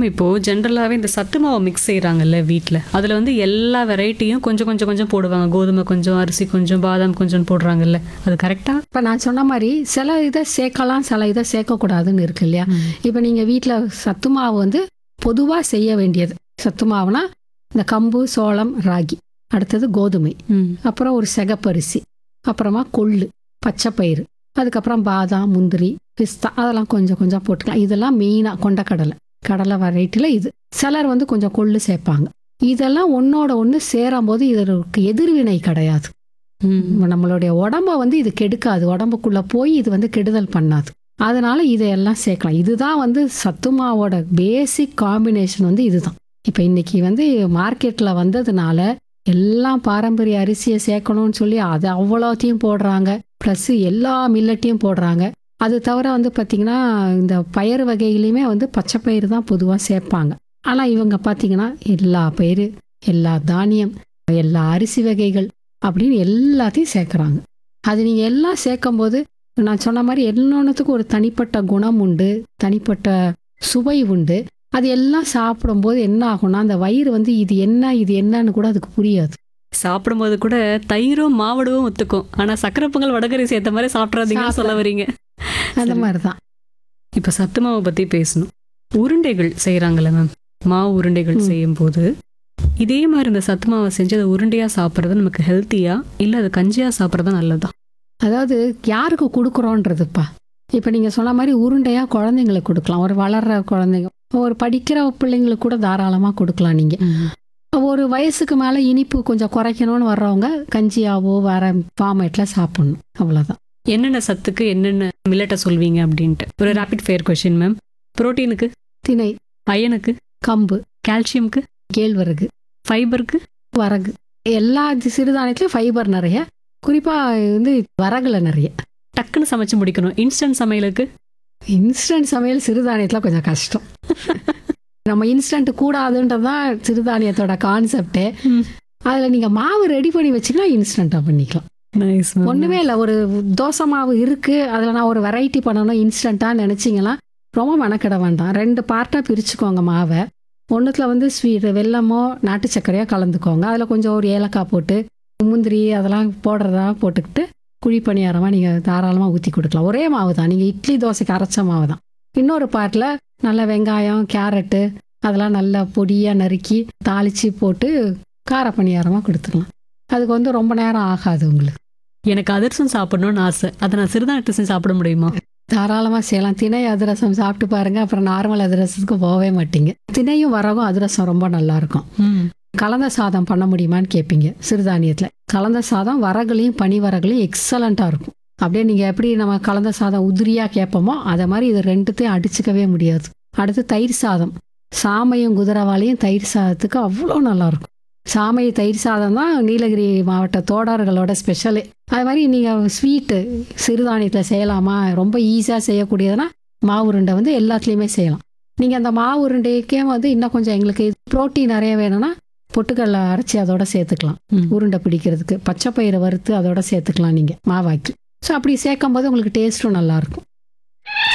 இப்போ ஜென்ரலாவே இந்த சத்து மாவு மிக்ஸ் செய்றாங்கல்ல வீட்ல அதுல வந்து எல்லா வெரைட்டியும் கொஞ்சம் கொஞ்சம் கொஞ்சம் போடுவாங்க கோதுமை கொஞ்சம் அரிசி கொஞ்சம் பாதாம் கொஞ்சம் போடுறாங்கல்ல அது கரெக்டா இப்போ நான் சொன்ன மாதிரி சில இதை சேர்க்கலாம் சில இதை சேர்க்கக்கூடாதுன்னு இருக்கு இல்லையா இப்போ நீங்கள் வீட்டில் சத்து மாவு வந்து பொதுவாக செய்ய வேண்டியது சத்து மாவுனா இந்த கம்பு சோளம் ராகி அடுத்தது கோதுமை அப்புறம் ஒரு சிகப்பரிசி அப்புறமா கொள்ளு பச்சைப்பயிறு அதுக்கப்புறம் பாதாம் முந்திரி பிஸ்தா அதெல்லாம் கொஞ்சம் கொஞ்சம் போட்டுக்கலாம் இதெல்லாம் மெயினாக கொண்டக்கடலை கடலை வெரைட்டியில் இது சிலர் வந்து கொஞ்சம் கொள்ளு சேர்ப்பாங்க இதெல்லாம் ஒன்றோட ஒன்று சேரும்போது இதற்கு எதிர்வினை கிடையாது நம்மளுடைய உடம்ப வந்து இது கெடுக்காது உடம்புக்குள்ள போய் இது வந்து கெடுதல் பண்ணாது அதனால இதையெல்லாம் சேர்க்கலாம் இதுதான் வந்து சத்துமாவோட பேசிக் காம்பினேஷன் வந்து இதுதான் இப்போ இன்னைக்கு வந்து மார்க்கெட்டில் வந்ததுனால எல்லாம் பாரம்பரிய அரிசியை சேர்க்கணும்னு சொல்லி அது அவ்வளோத்தையும் போடுறாங்க ப்ளஸ் எல்லா மில்லட்டையும் போடுறாங்க அது தவிர வந்து பார்த்திங்கன்னா இந்த பயிர் வகையிலையுமே வந்து பச்சை பயிறு தான் பொதுவாக சேர்ப்பாங்க ஆனால் இவங்க பார்த்தீங்கன்னா எல்லா பயிறு எல்லா தானியம் எல்லா அரிசி வகைகள் அப்படின்னு எல்லாத்தையும் சேர்க்குறாங்க அது நீங்கள் எல்லாம் சேர்க்கும்போது நான் சொன்ன மாதிரி எல்லாத்துக்கும் ஒரு தனிப்பட்ட குணம் உண்டு தனிப்பட்ட சுவை உண்டு அது எல்லாம் சாப்பிடும்போது என்ன ஆகும்னா அந்த வயிறு வந்து இது என்ன இது என்னன்னு கூட அதுக்கு புரியாது சாப்பிடும்போது கூட தயிரும் மாவடுவும் ஒத்துக்கும் ஆனா சக்கரை பொங்கல் வடகரி சேர்த்த மாதிரி சாப்பிட்றாதீங்கன்னு சொல்ல வரீங்க அந்த சரி. மாதிரி தான் இப்ப சத்து மாவை பத்தி பேசணும் உருண்டைகள் செய்றாங்கல்ல மேம் மாவு உருண்டைகள் ம். செய்யும் போது இதே மாதிரி இந்த சத்து மாவை செஞ்சு அதை உருண்டையா சாப்பிட்றது நமக்கு ஹெல்த்தியா இல்ல அது கஞ்சியா சாப்பிட்றது நல்லதா அதாவது யாருக்கு கொடுக்குறோன்றதுப்பா இப்போ நீங்கள் சொன்ன மாதிரி உருண்டையாக குழந்தைங்களுக்கு கொடுக்கலாம் ஒரு வளர்ற குழந்தைங்க ஒரு படிக்கிற பிள்ளைங்களுக்கு கூட தாராளமாக கொடுக்கலாம் நீங்கள் ஒரு வயசுக்கு மேலே இனிப்பு கொஞ்சம் குறைக்கணும்னு வர்றவங்க கஞ்சியாவோ வேற ஃபார்மேட்டில் சாப்பிடணும் அவ்வளோதான் என்னென்ன சத்துக்கு என்னென்ன மில்லட்டை சொல்வீங்க அப்படின்ட்டு ஒரு ரேபிட் ஃபயர் கொஷின் மேம் புரோட்டீனுக்கு திணை அயனுக்கு கம்பு கால்சியம்க்கு கேழ்வரகு ஃபைபருக்கு வரகு எல்லா தி- சிறுதானியத்துலையும் ஃபைபர் நிறைய குறிப்பாக வந்து வரகுல நிறைய டக்குன்னு சமைச்சு முடிக்கணும் இன்ஸ்டன்ட் சமையலுக்கு இன்ஸ்டன்ட் சமையல் சிறுதானியத்தில் கொஞ்சம் கஷ்டம் நம்ம இன்ஸ்டன்ட் கூடாதுன்றது தான் சிறுதானியத்தோட கான்செப்டே அதில் நீங்கள் மாவு ரெடி பண்ணி வச்சிங்கன்னா இன்ஸ்டண்ட்டாக பண்ணிக்கலாம் நைஸ் ஒன்றுமே இல்லை ஒரு தோசை மாவு இருக்குது அதில் நான் ஒரு வெரைட்டி பண்ணணும் இன்ஸ்டண்ட்டாக நினச்சிங்கன்னா ரொம்ப மெனக்கிட வேண்டாம் ரெண்டு பார்ட்டாக பிரிச்சுக்கோங்க மாவை ஒன்றுத்தில் வந்து ஸ்வீட் வெல்லமோ நாட்டு சர்க்கரையோ கலந்துக்கோங்க அதில் கொஞ்சம் ஒரு ஏலக்காய் போட்டு முந்திரி அதெல்லாம் போடுறதா போட்டுக்கிட்டு குழி பணியாரமாக நீங்கள் தாராளமாக ஊற்றி கொடுக்கலாம் ஒரே மாவு தான் நீங்கள் இட்லி தோசைக்கு அரைச்ச மாவு தான் இன்னொரு பார்ட்டில் நல்ல வெங்காயம் கேரட்டு அதெல்லாம் நல்லா பொடியாக நறுக்கி தாளித்து போட்டு கார பணியாரமாக கொடுத்துடலாம் அதுக்கு வந்து ரொம்ப நேரம் ஆகாது உங்களுக்கு எனக்கு அதிரசம் சாப்பிடணும்னு ஆசை அதை நான் சிறுதானியத்தை செஞ்சு சாப்பிட முடியுமா தாராளமாக செய்யலாம் திணை அதிரசம் சாப்பிட்டு பாருங்க அப்புறம் நார்மல் அதிரசத்துக்கு போகவே மாட்டீங்க திணையும் வரகும் அதிரசம் ரொம்ப நல்லா இருக்கும் கலந்த சாதம் பண்ண முடியுமான்னு கேட்பீங்க சிறுதானியத்தில் கலந்த சாதம் வரகுலையும் பனி வரகுலையும் எக்ஸலண்ட்டாக இருக்கும் அப்படியே நீங்கள் எப்படி நம்ம கலந்த சாதம் உதிரியாக கேட்போமோ அதை மாதிரி இது ரெண்டுத்தையும் அடிச்சுக்கவே முடியாது அடுத்து தயிர் சாதம் சாமையும் குதிரவாளியும் தயிர் சாதத்துக்கு அவ்வளோ நல்லா இருக்கும் சாமை தயிர் சாதம் தான் நீலகிரி மாவட்ட தோடார்களோட ஸ்பெஷலு அது மாதிரி நீங்கள் ஸ்வீட்டு சிறுதானியத்தில் செய்யலாமா ரொம்ப ஈஸியாக செய்யக்கூடியதுன்னா மாவு உருண்டை வந்து எல்லாத்துலேயுமே செய்யலாம் நீங்கள் அந்த மாவு உருண்டைக்கே வந்து இன்னும் கொஞ்சம் எங்களுக்கு புரோட்டீன் நிறைய வேணும்னா பொட்டுக்கடலை அரைச்சி அதோட சேர்த்துக்கலாம் உருண்டை பிடிக்கிறதுக்கு பச்சை பயிரை வறுத்து அதோட சேர்த்துக்கலாம் நீங்கள் மாவாக்கி ஸோ அப்படி சேர்க்கும் போது உங்களுக்கு டேஸ்ட்டும் நல்லாயிருக்கும்